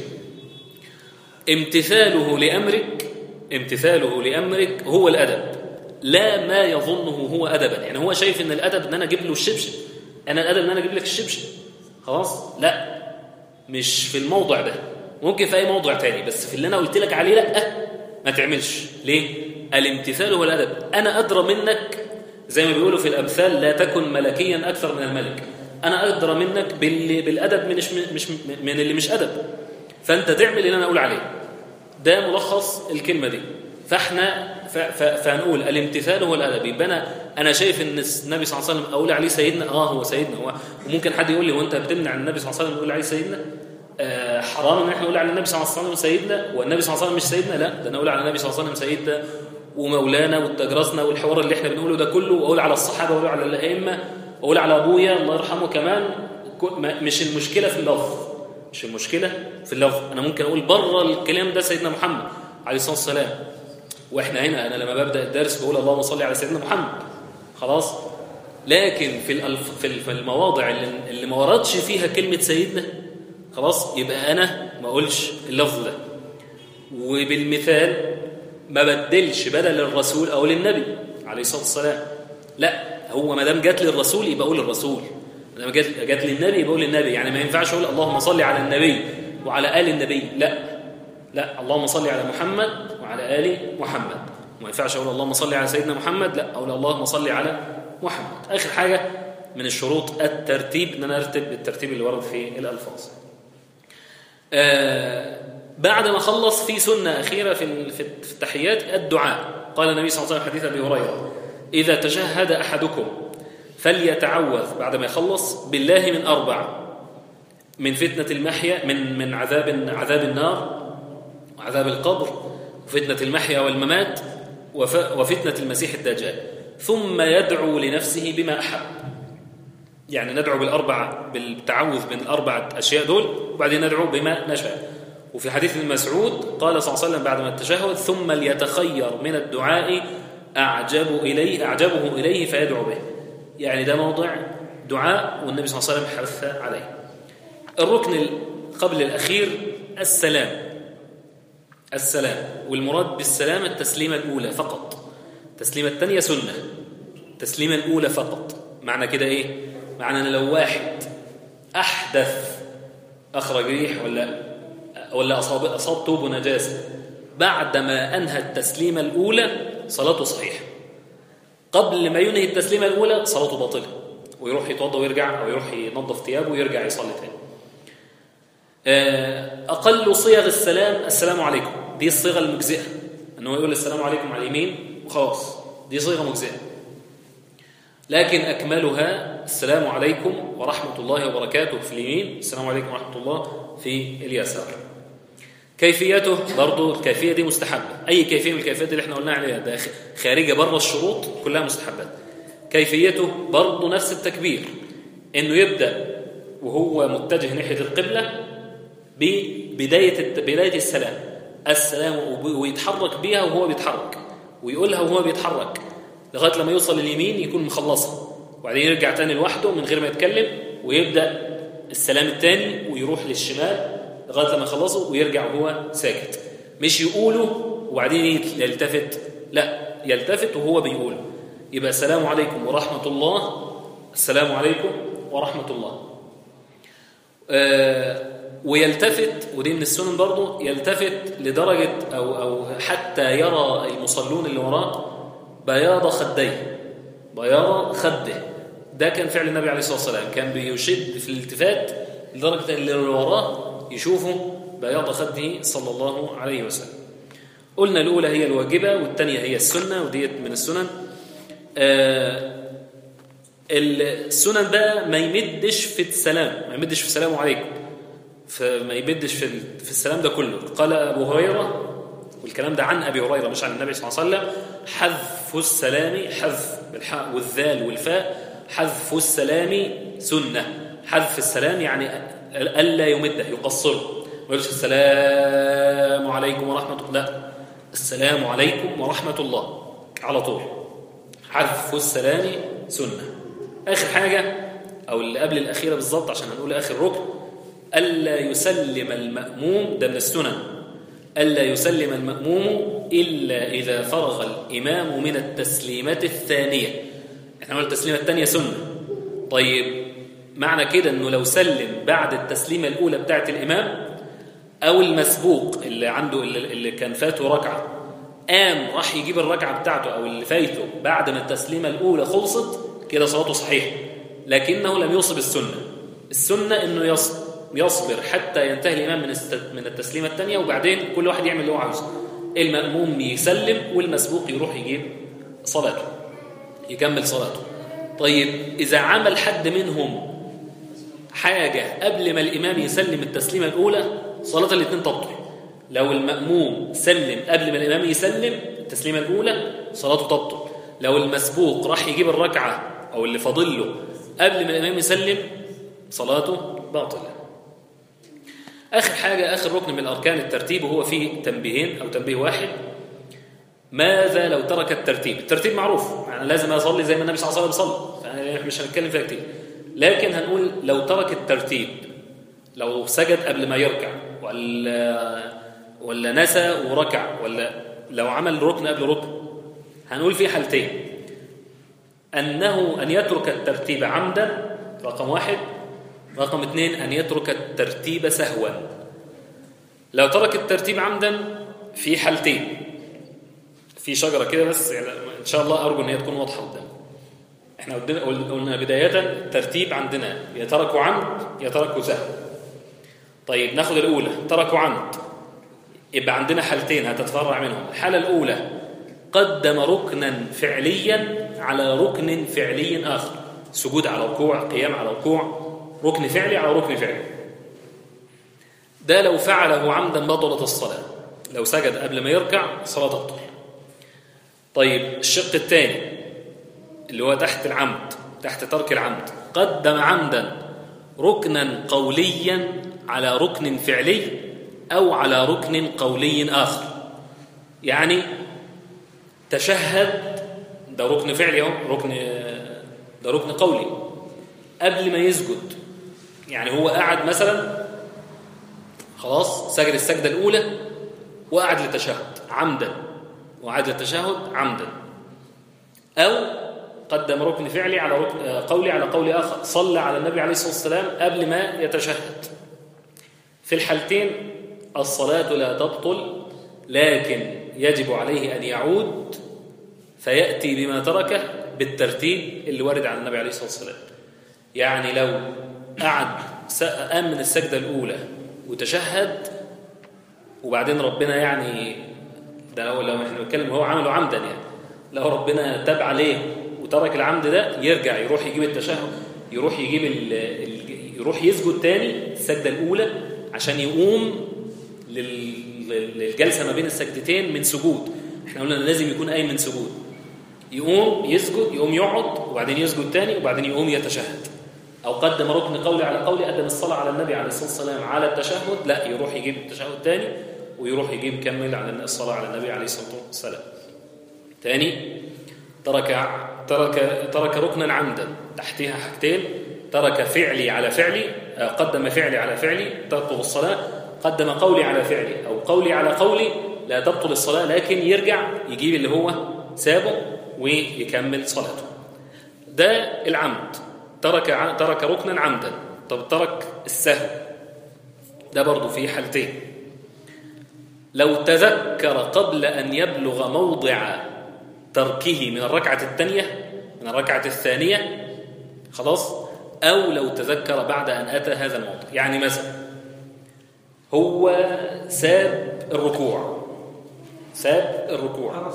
امتثاله لامرك امتثاله لامرك هو الادب لا ما يظنه هو ادبا يعني هو شايف ان الادب ان انا اجيب له الشبشب انا الادب ان انا اجيب لك الشبشب خلاص لا مش في الموضع ده ممكن في اي موضع تاني بس في اللي انا قلت لك عليه لا ما تعملش ليه الامتثال هو الادب انا ادرى منك زي ما بيقولوا في الامثال لا تكن ملكيا اكثر من الملك انا ادرى منك باللي بالادب من مش مش من اللي مش ادب فانت تعمل اللي انا اقول عليه ده ملخص الكلمه دي فاحنا ف- ف- فهنقول الامتثال هو الادب يبقى انا انا شايف ان النبي صلى الله عليه وسلم اقول عليه سيدنا اه هو سيدنا هو وممكن حد يقول لي هو انت بتمنع النبي صلى الله عليه وسلم يقول عليه سيدنا آه حرام ان احنا نقول على النبي صلى الله عليه وسلم سيدنا والنبي صلى الله عليه وسلم مش سيدنا لا ده انا اقول على النبي صلى الله عليه وسلم سيدنا ومولانا وتجرسنا والحوار اللي احنا بنقوله ده كله واقول على الصحابه واقول على الائمه واقول على ابويا الله يرحمه كمان كو- ما- مش المشكله في اللفظ مش المشكله في اللفظ انا ممكن اقول بره الكلام ده سيدنا محمد عليه الصلاه والسلام واحنا هنا انا لما ببدا الدرس بقول اللهم صل على سيدنا محمد خلاص لكن في الألف في ال- في المواضع اللي, اللي ما وردش فيها كلمه سيدنا خلاص يبقى أنا ما أقولش اللفظ ده وبالمثال ما بدلش بدل الرسول أو للنبي عليه الصلاة والسلام لا هو ما دام جات للرسول يبقى أقول الرسول ما دام جات جات للنبي يبقى أقول للنبي يعني ما ينفعش أقول اللهم صل على النبي وعلى آل النبي لا لا اللهم صل على محمد وعلى آل محمد ما ينفعش أقول اللهم صل على سيدنا محمد لا أقول اللهم صل على محمد آخر حاجة من الشروط الترتيب ان انا ارتب بالترتيب اللي ورد في الالفاظ آه بعد ما خلص في سنه اخيره في في التحيات الدعاء قال النبي صلى الله عليه وسلم حديث ابي هريره اذا تشهد احدكم فليتعوذ بعد ما يخلص بالله من اربع من فتنه المحيا من من عذاب عذاب النار وعذاب القبر وفتنه المحيا والممات وفتنه المسيح الدجال ثم يدعو لنفسه بما احب يعني ندعو بالأربع بالتعوذ من الأربعة أشياء دول وبعدين ندعو بما نشاء وفي حديث ابن مسعود قال صلى الله عليه وسلم بعد ما التشهد ثم ليتخير من الدعاء أعجب إليه أعجبه إليه فيدعو به يعني ده موضع دعاء والنبي صلى الله عليه وسلم حث عليه الركن قبل الأخير السلام السلام والمراد بالسلام التسليمة الأولى فقط التسليمة الثانية سنة التسليمة الأولى فقط معنى كده إيه معنى أن لو واحد أحدث أخرج ريح ولا ولا أصاب أصاب توب نجاسة بعدما أنهى التسليمة الأولى صلاته صحيحة قبل ما ينهي التسليمة الأولى صلاته باطلة ويروح يتوضا ويرجع أو يروح ينظف ثيابه ويرجع يصلي تاني أقل صيغ السلام السلام عليكم دي الصيغة المجزئة أنه يقول السلام عليكم على اليمين وخلاص دي صيغة مجزئة لكن أكملها السلام عليكم ورحمة الله وبركاته في اليمين السلام عليكم ورحمة الله في اليسار كيفيته برضو الكيفية دي مستحبة أي كيفية من الكيفيات اللي احنا قلنا عليها ده خارجة بره الشروط كلها مستحبات كيفيته برضو نفس التكبير إنه يبدأ وهو متجه ناحية القبلة ببداية بداية السلام السلام ويتحرك بيها وهو بيتحرك ويقولها وهو بيتحرك لغايه لما يوصل لليمين يكون مخلصها وبعدين يرجع تاني لوحده من غير ما يتكلم ويبدا السلام الثاني ويروح للشمال لغايه لما يخلصه ويرجع وهو ساكت مش يقوله وبعدين يلتفت لا يلتفت وهو بيقوله يبقى السلام عليكم ورحمه الله السلام عليكم ورحمه الله آه ويلتفت ودي من السنن برضه يلتفت لدرجه او او حتى يرى المصلون اللي وراه بياض خديه بياض خده ده كان فعل النبي عليه الصلاة والسلام كان بيشد في الالتفات لدرجة أن اللي وراه يشوفوا بياض خده صلى الله عليه وسلم قلنا الأولى هي الواجبة والثانية هي السنة وديت من السنن آه السنن بقى ما يمدش في السلام ما يمدش في السلام عليكم فما يمدش في في السلام ده كله قال أبو هريرة والكلام ده عن أبي هريرة مش عن النبي صلى الله عليه وسلم حذف السلام حذف بالحاء والذال والفاء حذف السلام سنة حذف السلام يعني ألا يمده يقصره ما يقولش السلام عليكم ورحمة الله لا السلام عليكم ورحمة الله على طول حذف السلام سنة آخر حاجة أو اللي قبل الأخيرة بالظبط عشان هنقول آخر ركن ألا يسلم المأموم ده من السنن ألا يسلم المأموم إلا إذا فرغ الإمام من التسليمة الثانية احنا قلنا التسليمة الثانية سنة طيب معنى كده أنه لو سلم بعد التسليمة الأولى بتاعة الإمام أو المسبوق اللي عنده اللي كان فاته ركعة قام راح يجيب الركعة بتاعته أو اللي فايته بعد ما التسليمة الأولى خلصت كده صلاته صحيحة لكنه لم يصب السنة السنة أنه يصب يصبر حتى ينتهي الإمام من من التسليمة الثانية وبعدين كل واحد يعمل اللي هو عاوزه المأموم يسلم والمسبوق يروح يجيب صلاته يكمل صلاته طيب إذا عمل حد منهم حاجة قبل ما الإمام يسلم التسليمة الأولى صلاة الاثنين تبطل لو المأموم سلم قبل ما الإمام يسلم التسليمة الأولى صلاته تبطل لو المسبوق راح يجيب الركعة أو اللي فاضل له قبل ما الإمام يسلم صلاته باطلة آخر حاجة آخر ركن من أركان الترتيب وهو فيه تنبيهين أو تنبيه واحد ماذا لو ترك الترتيب الترتيب معروف يعني لازم أصلي زي ما النبي صلى الله عليه وسلم صلى مش هنتكلم فيها كتير لكن هنقول لو ترك الترتيب لو سجد قبل ما يركع ولا ولا نسى وركع ولا لو عمل ركن قبل ركن هنقول في حالتين أنه أن يترك الترتيب عمدا رقم واحد رقم اثنين أن يترك الترتيب سهوا لو ترك الترتيب عمدا في حالتين في شجرة كده بس يعني إن شاء الله أرجو أن هي تكون واضحة قدامكم احنا قلنا قلنا بداية الترتيب عندنا يا تركوا عمد يا تركوا سهو طيب ناخد الأولى تركوا عمد يبقى عندنا حالتين هتتفرع منهم الحالة الأولى قدم ركنا فعليا على ركن فعلي آخر سجود على ركوع قيام على ركوع ركن فعلي على ركن فعلي ده لو فعله عمدا بطلت الصلاة لو سجد قبل ما يركع صلاة تبطل طيب الشق الثاني اللي هو تحت العمد تحت ترك العمد قدم عمدا ركنا قوليا على ركن فعلي أو على ركن قولي آخر يعني تشهد ده ركن فعلي اهو ركن ده ركن قولي قبل ما يسجد يعني هو قاعد مثلا خلاص سجد السجدة الأولى وقعد للتشهد عمدا وقعد للتشهد عمدا أو قدم ركن فعلي على ركن قولي على قول آخر صلى على النبي عليه الصلاة والسلام قبل ما يتشهد في الحالتين الصلاة لا تبطل لكن يجب عليه أن يعود فيأتي بما تركه بالترتيب اللي وارد عن النبي عليه الصلاة والسلام يعني لو قعد قام من السجدة الأولى وتشهد وبعدين ربنا يعني ده لو, لو احنا بنتكلم هو عمله عمدا يعني لو ربنا تاب عليه وترك العمد ده يرجع يروح يجيب التشهد يروح يجيب ال ال يروح يسجد تاني السجدة الأولى عشان يقوم للجلسة ما بين السجدتين من سجود احنا قلنا لازم يكون قايم من سجود يقوم يسجد يقوم يقعد وبعدين يسجد تاني وبعدين يقوم يتشهد أو قدم ركن قولي على قولي قدم الصلاة على النبي عليه الصلاة والسلام على التشهد لا يروح يجيب التشهد تاني ويروح يجيب كمل على الصلاة على النبي عليه الصلاة والسلام تاني ترك ترك ترك ركنا عمدا تحتها حاجتين ترك فعلي على فعلي قدم فعلي على فعلي تبطل الصلاة قدم قولي على فعلي أو قولي على قولي لا تبطل الصلاة لكن يرجع يجيب اللي هو سابه ويكمل صلاته ده العمد ترك ترك ركنا عمدا طب ترك السهو ده برضه في حالتين لو تذكر قبل أن يبلغ موضع تركه من الركعة الثانية من الركعة الثانية خلاص أو لو تذكر بعد أن أتى هذا الموضع يعني مثلا هو ساب الركوع ساب الركوع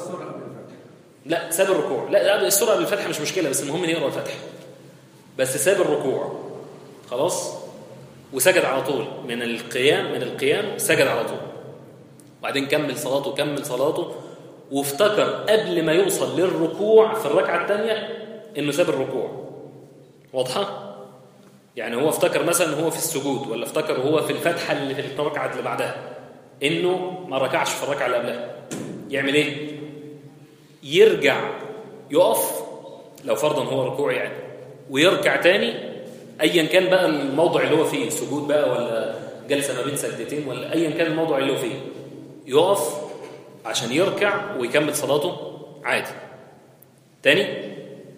لا ساب الركوع لا, لا السورة قبل الفتحة مش مشكلة بس المهم يقرأ الفتحة بس ساب الركوع خلاص وسجد على طول من القيام من القيام سجد على طول وبعدين كمل صلاته كمل صلاته وافتكر قبل ما يوصل للركوع في الركعة الثانية انه ساب الركوع واضحة؟ يعني هو افتكر مثلا هو في السجود ولا افتكر هو في الفتحة اللي في الركعة اللي بعدها انه ما ركعش في الركعة اللي قبلها يعمل ايه؟ يرجع يقف لو فرضا هو ركوع يعني ويركع تاني ايا كان بقى الموضع اللي هو فيه سجود بقى ولا جلسة ما بين سجدتين ولا ايا كان الموضع اللي هو فيه يقف عشان يركع ويكمل صلاته عادي تاني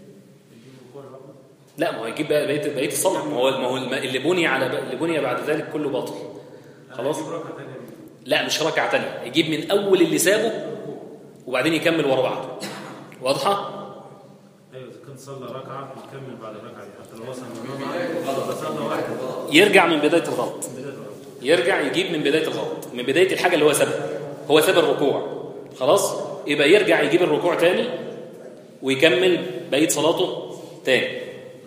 لا ما هو يجيب بقى بقيه بقيه الصلاه ما هو ما هو اللي بني على اللي بني بعد ذلك كله باطل خلاص لا مش ركعه ثانيه يجيب من اول اللي سابه وبعدين يكمل ورا بعضه واضحه ايوه اذا كنت صلى ركعه يكمل بعد الركعه دي حتى لو وصل من صلى واحد يرجع من بدايه الغلط يرجع يجيب من بدايه الغلط من بدايه الحاجه اللي هو سابها هو ساب الركوع خلاص يبقى يرجع يجيب الركوع تاني ويكمل بقيه صلاته تاني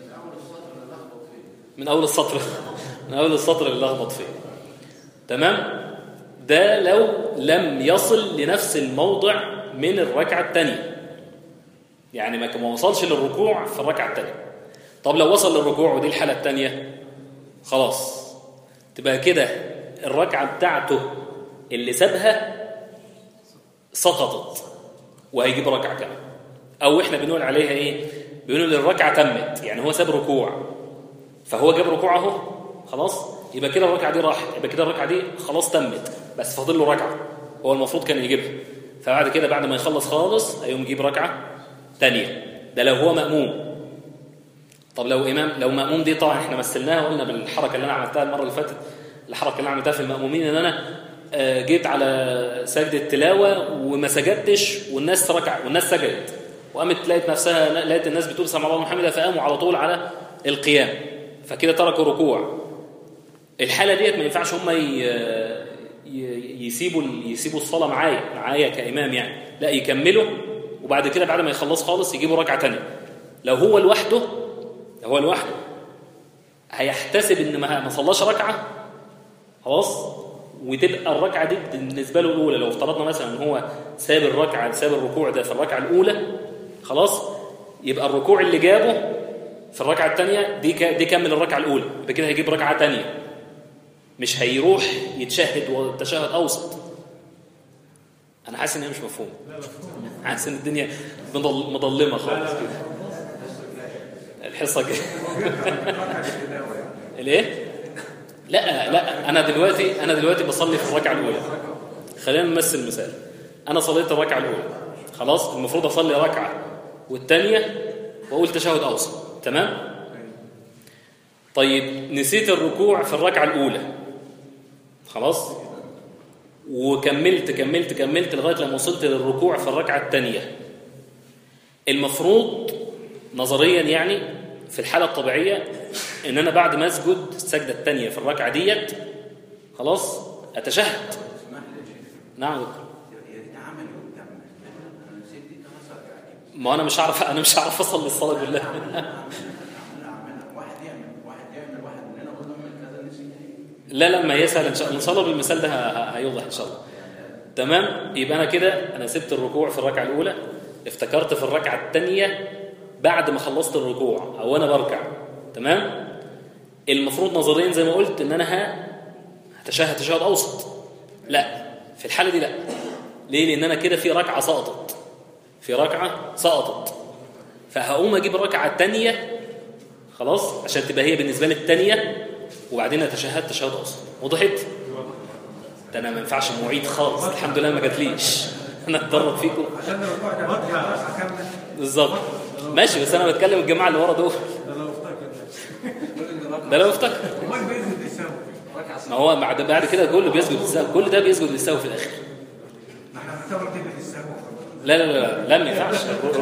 من اول السطر من اول السطر اللي لخبط فيه تمام ده لو لم يصل لنفس الموضع من الركعه الثانيه يعني ما ما وصلش للركوع في الركعه الثانيه طب لو وصل للركوع ودي الحاله الثانيه خلاص تبقى كده الركعه بتاعته اللي سابها سقطت وهيجيب ركعه كمان او احنا بنقول عليها ايه بنقول الركعه تمت يعني هو ساب ركوع فهو جاب ركوع اهو خلاص يبقى كده الركعه دي راحت يبقى كده الركعه دي خلاص تمت بس فاضل له ركعه هو المفروض كان يجيبها فبعد كده بعد ما يخلص خالص هيقوم يجيب ركعه ثانيه ده لو هو ماموم طب لو امام لو ماموم دي طبعا احنا مثلناها وقلنا بالحركه اللي انا عملتها المره اللي فاتت الحركه اللي انا عملتها في المامومين ان انا آه، جيت على سجده تلاوه وما سجدتش والناس ركع والناس سجدت وقامت لقيت نفسها لقيت الناس بتقول سمع الله محمد فقاموا على طول على القيام فكده تركوا ركوع الحاله ديت ما ينفعش هم ي- ي- يسيبوا يسيبوا الصلاه معايا معايا كامام يعني لا يكملوا وبعد كده بعد ما يخلص خالص يجيبوا ركعه ثانيه لو هو لوحده لو هو لوحده هيحتسب ان ما ما صلاش ركعه خلاص وتبقى الركعه دي بالنسبه له الاولى لو افترضنا مثلا ان هو ساب الركعه ساب الركوع ده في الركعه الاولى خلاص يبقى الركوع اللي جابه في الركعه الثانيه دي ك- دي كمل الركعه الاولى يبقى كده هيجيب ركعه ثانيه مش هيروح يتشهد والتشهد اوسط انا حاسس ان هي مش مفهوم حاسس ان الدنيا مضل- مضلمه خالص كده الحصه كده الايه لا لا انا دلوقتي انا دلوقتي بصلي في الركعه الاولى خلينا نمثل مثال انا صليت الركعه الاولى خلاص المفروض اصلي ركعه والثانيه واقول تشهد اوسط تمام طيب نسيت الركوع في الركعه الاولى خلاص وكملت كملت كملت لغايه لما وصلت للركوع في الركعه الثانيه المفروض نظريا يعني في الحاله الطبيعيه ان انا بعد ما اسجد السجده الثانيه في الركعه ديت خلاص اتشهد نعم يا دكتور. هي دي عمل وتعمل انا نسيت دي خلاص ارجع ما انا مش عارف انا مش عارف اصل للصلاه كلها اعملها اعملها واحد يعمل واحد يعمل واحد مننا اقول له اعمل كذا نسيت لا لا ما هي سهله ان شاء الله ان شاء الله بالمثال ده ه- ه- هيوضح ان شاء الله تمام يبقى انا كده انا سبت الركوع في الركعه الاولى افتكرت في الركعه الثانيه بعد ما خلصت الركوع او انا بركع تمام المفروض نظريا زي ما قلت ان انا ه- هتشهد تشهد اوسط لا في الحاله دي لا ليه لان انا كده في ركعه سقطت في ركعه سقطت فهقوم اجيب الركعه الثانيه خلاص عشان تبقى هي بالنسبه لي الثانيه وبعدين اتشهد تشهد اوسط وضحت ده انا ما ينفعش معيد خالص الحمد لله ما جاتليش انا اتدرب فيكم عشان الركوع ده واضحه اكمل بالظبط ماشي بس انا بتكلم الجماعه اللي ورا دول ده لو افتكر ده لو افتكر امال بيثبت السبب ما هو بعد بعد كده كله بيسجد للسهو كل ده بيسجد للسهو في الاخر ما احنا بنعتبر كلمه السبب لا لا لا لا ما ينفعش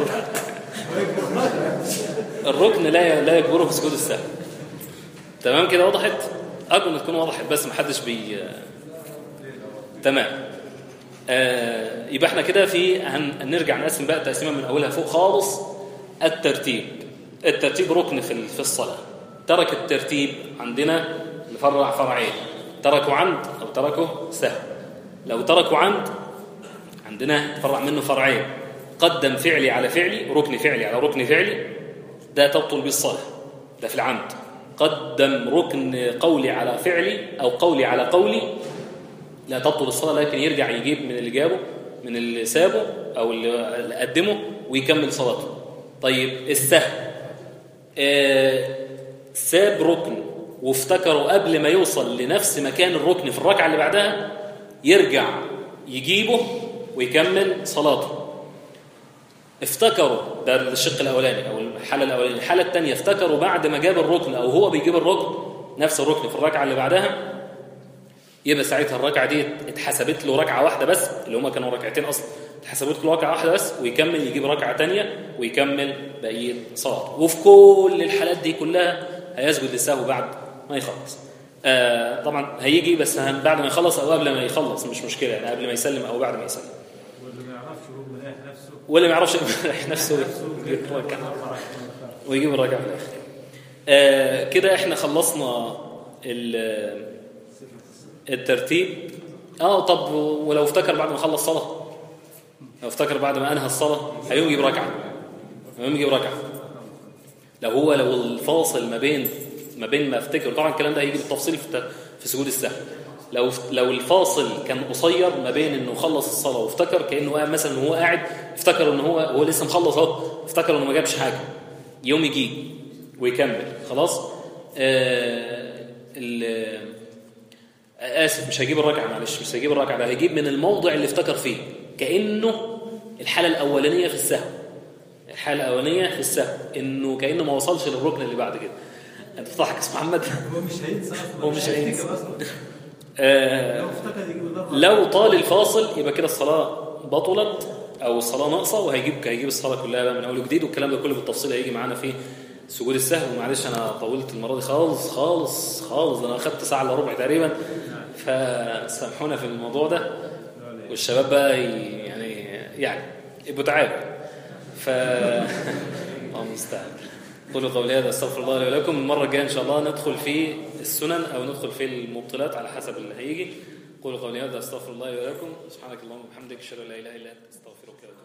الركن لا لا يجبره في سجود السهو تمام كده وضحت ارجو ان تكون وضحت بس ما حدش بي تمام آه يبقى احنا كده في هن- هنرجع نقسم بقى تقسيمه من اولها فوق خالص الترتيب الترتيب ركن في ال- في الصلاه ترك الترتيب عندنا نفرع فرعين تركوا عمد او تركوا سهو لو تركوا عمد عندنا فرع منه فرعين قدم فعلي على فعلي ركن فعلي على ركن فعلي ده تبطل بالصلاة ده في العمد قدم ركن قولي على فعلي أو قولي على قولي لا تبطل الصلاة لكن يرجع يجيب من اللي جابه من اللي سابه أو اللي قدمه ويكمل صلاته طيب السهو آه، ساب ركن وافتكره قبل ما يوصل لنفس مكان الركن في الركعة اللي بعدها يرجع يجيبه ويكمل صلاته افتكروا ده الشق الاولاني او الحاله الاولانيه الحاله الثانيه افتكروا بعد ما جاب الركن او هو بيجيب الركن نفس الركن في الركعه اللي بعدها يبقى ساعتها الركعه دي اتحسبت له ركعه واحده بس اللي هما كانوا ركعتين اصلا اتحسبت له ركعه واحده بس ويكمل يجيب ركعه ثانيه ويكمل بقيه صلاته وفي كل الحالات دي كلها هيسجد للسهو بعد ما يخلص آه طبعا هيجي بس هن- بعد ما يخلص او قبل ما يخلص مش مشكله يعني قبل ما يسلم او بعد ما يسلم واللي ما يعرفش يقوم مريح نفسه واللي ما يعرفش يريح نفسه يجيب الركعه ويجيب الركعه في الاخر آه كده احنا خلصنا ال- الترتيب اه طب ولو افتكر بعد ما خلص صلاه لو افتكر بعد ما انهى الصلاه هيقوم يجيب ركعه هيقوم يجيب ركعه لو هو لو الفاصل ما بين ما بين ما افتكر طبعا الكلام ده هيجي بالتفصيل في ت- في سجود السهو لو لو الفاصل كان قصير ما بين انه خلص الصلاه وافتكر كانه قاعد مثلا وهو قاعد افتكر ان هو هو لسه مخلص اهو افتكر انه ما جابش حاجه يوم يجيب ويكمل خلاص آه ال- اسف مش هيجيب الركعه معلش مش هيجيب الركعه ده هيجيب من الموضع اللي افتكر فيه كانه الحاله الاولانيه في السهو الحاله الاولانيه في السهو انه كانه ما وصلش للركن اللي بعد كده انت بتضحك يا أستاذ محمد هو مش هينسى اصلا هو مش هينسى. هيفتكر اصلا آه لو افتكر يجيب الضربه لو طال الفاصل يبقى كده الصلاة بطلت أو الصلاة ناقصة وهيجيب هيجيب الصلاة كلها بقى من أول وجديد والكلام ده كله بالتفصيل هيجي معانا في سجود السهو معلش أنا طولت المرة دي خالص خالص خالص أنا أخدت ساعة إلا ربع تقريبا فسامحونا في الموضوع ده والشباب بقى ي- يعني يعني يبقوا تعالوا ف الله المستعان قولوا قولي هذا استغفر الله لي ولكم المرة الجاية إن شاء الله ندخل في السنن أو ندخل في المبطلات على حسب اللي هيجي قولوا قولي هذا استغفر الله لي ولكم سبحانك اللهم وبحمدك اشهد ان لا اله الا انت استغفرك واتوب